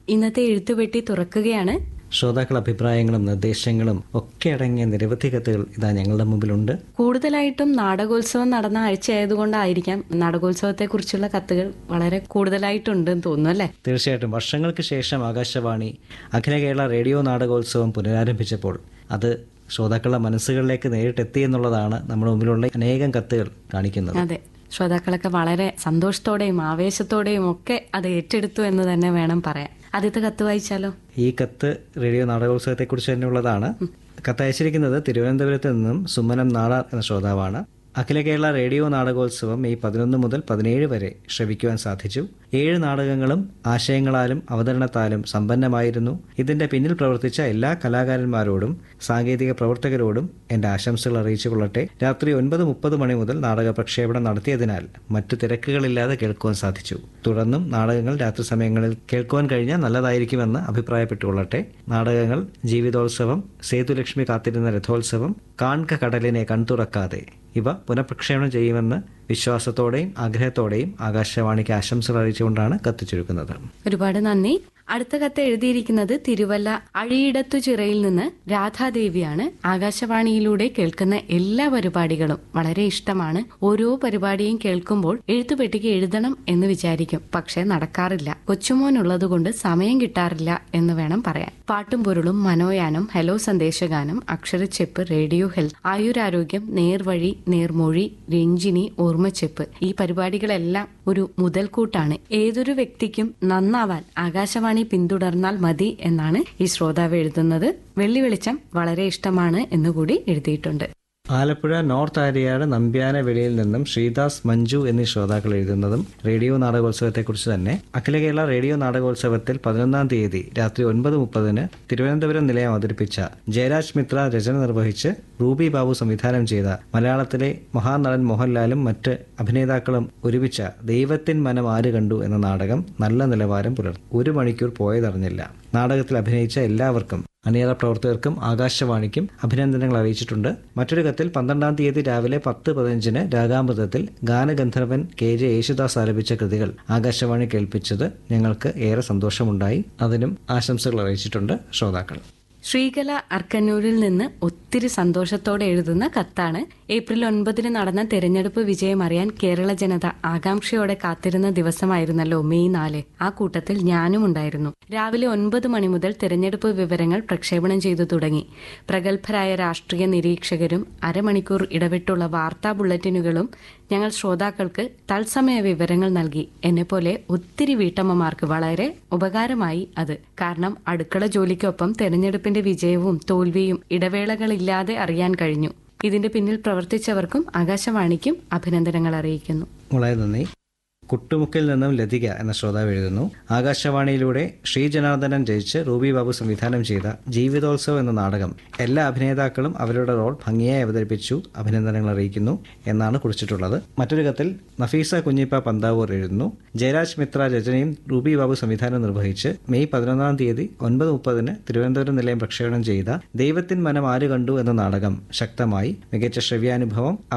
ഇന്നത്തെ എഴുത്തുപെട്ടി തുറക്കുകയാണ് ശ്രോതാക്കൾ അഭിപ്രായങ്ങളും നിർദ്ദേശങ്ങളും ഒക്കെ അടങ്ങിയ നിരവധി കത്തുകൾ ഇതാ ഞങ്ങളുടെ മുമ്പിലുണ്ട് കൂടുതലായിട്ടും നാടകോത്സവം നടന്ന ആഴ്ചയായതുകൊണ്ടായിരിക്കാം നാടകോത്സവത്തെക്കുറിച്ചുള്ള കത്തുകൾ വളരെ കൂടുതലായിട്ടുണ്ടെന്ന് തോന്നുന്നു അല്ലേ തീർച്ചയായിട്ടും വർഷങ്ങൾക്ക് ശേഷം ആകാശവാണി അഖില കേരള റേഡിയോ നാടകോത്സവം പുനരാരംഭിച്ചപ്പോൾ അത് ശ്രോതാക്കളുടെ മനസ്സുകളിലേക്ക് നേരിട്ടെത്തി എന്നുള്ളതാണ് നമ്മുടെ മുമ്പിലുള്ള അനേകം കത്തുകൾ കാണിക്കുന്നത് അതെ ശ്രോതാക്കളൊക്കെ വളരെ സന്തോഷത്തോടെയും ആവേശത്തോടെയും ഒക്കെ അത് ഏറ്റെടുത്തു എന്ന് തന്നെ വേണം പറയാൻ ആദ്യത്തെ കത്ത് വായിച്ചാലോ ഈ കത്ത് റേഡിയോ നാടകോത്സവത്തെക്കുറിച്ച് തന്നെയുള്ളതാണ് കത്ത് അയച്ചിരിക്കുന്നത് തിരുവനന്തപുരത്ത് നിന്നും സുമനം നാടാർ എന്ന ശ്രോതാവാണ് അഖില കേരള റേഡിയോ നാടകോത്സവം മെയ് പതിനൊന്ന് മുതൽ പതിനേഴ് വരെ ശ്രവിക്കുവാൻ സാധിച്ചു ഏഴ് നാടകങ്ങളും ആശയങ്ങളാലും അവതരണത്താലും സമ്പന്നമായിരുന്നു ഇതിന്റെ പിന്നിൽ പ്രവർത്തിച്ച എല്ലാ കലാകാരന്മാരോടും സാങ്കേതിക പ്രവർത്തകരോടും എന്റെ ആശംസകൾ അറിയിച്ചു കൊള്ളട്ടെ രാത്രി ഒൻപത് മുപ്പത് മണി മുതൽ നാടക പ്രക്ഷേപണം നടത്തിയതിനാൽ മറ്റു തിരക്കുകളില്ലാതെ കേൾക്കുവാൻ സാധിച്ചു തുടർന്നും നാടകങ്ങൾ രാത്രി സമയങ്ങളിൽ കേൾക്കുവാൻ കഴിഞ്ഞാൽ നല്ലതായിരിക്കുമെന്ന് അഭിപ്രായപ്പെട്ടുകൊള്ളട്ടെ നാടകങ്ങൾ ജീവിതോത്സവം സേതുലക്ഷ്മി കാത്തിരുന്ന രഥോത്സവം കാൺക കടലിനെ കൺതുറക്കാതെ ഇവ പുനഃപ്രക്ഷേപണം ചെയ്യുമെന്ന് വിശ്വാസത്തോടെയും ആഗ്രഹത്തോടെയും ആകാശവാണിക്ക് ആശംസകൾ അറിയിച്ചുകൊണ്ടാണ് കത്ത് ചുരുക്കുന്നത് ഒരുപാട് നന്ദി അടുത്ത കത്ത് എഴുതിയിരിക്കുന്നത് തിരുവല്ല അഴിയിടത്തു ചിറയിൽ നിന്ന് രാധാദേവിയാണ് ആകാശവാണിയിലൂടെ കേൾക്കുന്ന എല്ലാ പരിപാടികളും വളരെ ഇഷ്ടമാണ് ഓരോ പരിപാടിയും കേൾക്കുമ്പോൾ എഴുത്തുപെട്ടിക്ക് എഴുതണം എന്ന് വിചാരിക്കും പക്ഷെ നടക്കാറില്ല കൊച്ചുമോനുള്ളതുകൊണ്ട് സമയം കിട്ടാറില്ല എന്ന് വേണം പറയാൻ പാട്ടും പൊരുളും മനോയാനം ഹലോ സന്ദേശഗാനം അക്ഷരച്ചെപ്പ് റേഡിയോ ഹെൽത്ത് ആയുരാരോഗ്യം നേർവഴി നേർമൊഴി രഞ്ജിനി ഓർമ്മച്ചെപ്പ് ഈ പരിപാടികളെല്ലാം ഒരു മുതൽക്കൂട്ടാണ് ഏതൊരു വ്യക്തിക്കും നന്നാവാൻ ആകാശവാണി പിന്തുടർന്നാൽ മതി എന്നാണ് ഈ ശ്രോതാവ് എഴുതുന്നത് വെള്ളി വെളിച്ചം വളരെ ഇഷ്ടമാണ് എന്നുകൂടി എഴുതിയിട്ടുണ്ട് ആലപ്പുഴ നോർത്ത് ആര്യാട് നമ്പ്യാന വെളിയിൽ നിന്നും ശ്രീദാസ് മഞ്ജു എന്നീ ശ്രോതാക്കൾ എഴുതുന്നതും റേഡിയോ നാടകോത്സവത്തെക്കുറിച്ച് തന്നെ അഖില കേരള റേഡിയോ നാടകോത്സവത്തിൽ പതിനൊന്നാം തീയതി രാത്രി ഒൻപത് മുപ്പതിന് തിരുവനന്തപുരം നിലയം അവതരിപ്പിച്ച ജയരാജ് മിത്ര രചന നിർവഹിച്ച് റൂബി ബാബു സംവിധാനം ചെയ്ത മലയാളത്തിലെ മഹാനടൻ മോഹൻലാലും മറ്റ് അഭിനേതാക്കളും ഒരുമിച്ച ദൈവത്തിൻ മനം ആര് കണ്ടു എന്ന നാടകം നല്ല നിലവാരം പുലർത്തി ഒരു മണിക്കൂർ പോയതറിഞ്ഞില്ല നാടകത്തിൽ അഭിനയിച്ച എല്ലാവർക്കും അണിയറ പ്രവർത്തകർക്കും ആകാശവാണിക്കും അഭിനന്ദനങ്ങൾ അറിയിച്ചിട്ടുണ്ട് മറ്റൊരു കത്തിൽ പന്ത്രണ്ടാം തീയതി രാവിലെ പത്ത് പതിനഞ്ചിന് രാഗാമൃതത്തിൽ ഗാനഗന്ധർവൻ കെ ജെ യേശുദാസ് ആലപിച്ച കൃതികൾ ആകാശവാണി കേൾപ്പിച്ചത് ഞങ്ങൾക്ക് ഏറെ സന്തോഷമുണ്ടായി അതിനും ആശംസകൾ അറിയിച്ചിട്ടുണ്ട് ശ്രോതാക്കൾ ശ്രീകല അർക്കന്നൂരിൽ നിന്ന് ഒത്തിരി സന്തോഷത്തോടെ എഴുതുന്ന കത്താണ് ഏപ്രിൽ ഒൻപതിന് നടന്ന തെരഞ്ഞെടുപ്പ് വിജയം അറിയാൻ കേരള ജനത ആകാംക്ഷയോടെ കാത്തിരുന്ന ദിവസമായിരുന്നല്ലോ മെയ് നാല് ആ കൂട്ടത്തിൽ ഞാനും ഉണ്ടായിരുന്നു രാവിലെ ഒൻപത് മണി മുതൽ തെരഞ്ഞെടുപ്പ് വിവരങ്ങൾ പ്രക്ഷേപണം ചെയ്തു തുടങ്ങി പ്രഗത്ഭരായ രാഷ്ട്രീയ നിരീക്ഷകരും അരമണിക്കൂർ ഇടവിട്ടുള്ള വാർത്താ ബുള്ളറ്റിനുകളും ഞങ്ങൾ ശ്രോതാക്കൾക്ക് തത്സമയ വിവരങ്ങൾ നൽകി എന്നെപ്പോലെ ഒത്തിരി വീട്ടമ്മമാർക്ക് വളരെ ഉപകാരമായി അത് കാരണം അടുക്കള ജോലിക്കൊപ്പം തെരഞ്ഞെടുപ്പിന്റെ വിജയവും തോൽവിയും ഇടവേളകളില്ലാതെ അറിയാൻ കഴിഞ്ഞു ഇതിന്റെ പിന്നിൽ പ്രവർത്തിച്ചവർക്കും ആകാശവാണിക്കും അഭിനന്ദനങ്ങൾ അറിയിക്കുന്നു വളരെ നന്ദി കുട്ടുമുക്കിൽ നിന്നും ലതിക എന്ന ശ്രോതാവ് എഴുതുന്നു ആകാശവാണിയിലൂടെ ശ്രീജനാർദ്ദനൻ ജയിച്ച് റൂബി ബാബു സംവിധാനം ചെയ്ത ജീവിതോത്സവം എന്ന നാടകം എല്ലാ അഭിനേതാക്കളും അവരുടെ റോൾ ഭംഗിയായി അവതരിപ്പിച്ചു അഭിനന്ദനങ്ങൾ അറിയിക്കുന്നു എന്നാണ് കുറിച്ചിട്ടുള്ളത് മറ്റൊരു കത്തിൽ നഫീസ കുഞ്ഞിപ്പ പന്താവൂർ എഴുതുന്നു ജയരാജ് മിത്ര രചനയും റൂബി ബാബു സംവിധാനം നിർവഹിച്ച് മെയ് പതിനൊന്നാം തീയതി ഒൻപത് മുപ്പതിന് തിരുവനന്തപുരം നിലയം പ്രക്ഷേപണം ചെയ്ത ദൈവത്തിൻ മനം ആര് കണ്ടു എന്ന നാടകം ശക്തമായി മികച്ച ശ്രവ്യാനുഭവം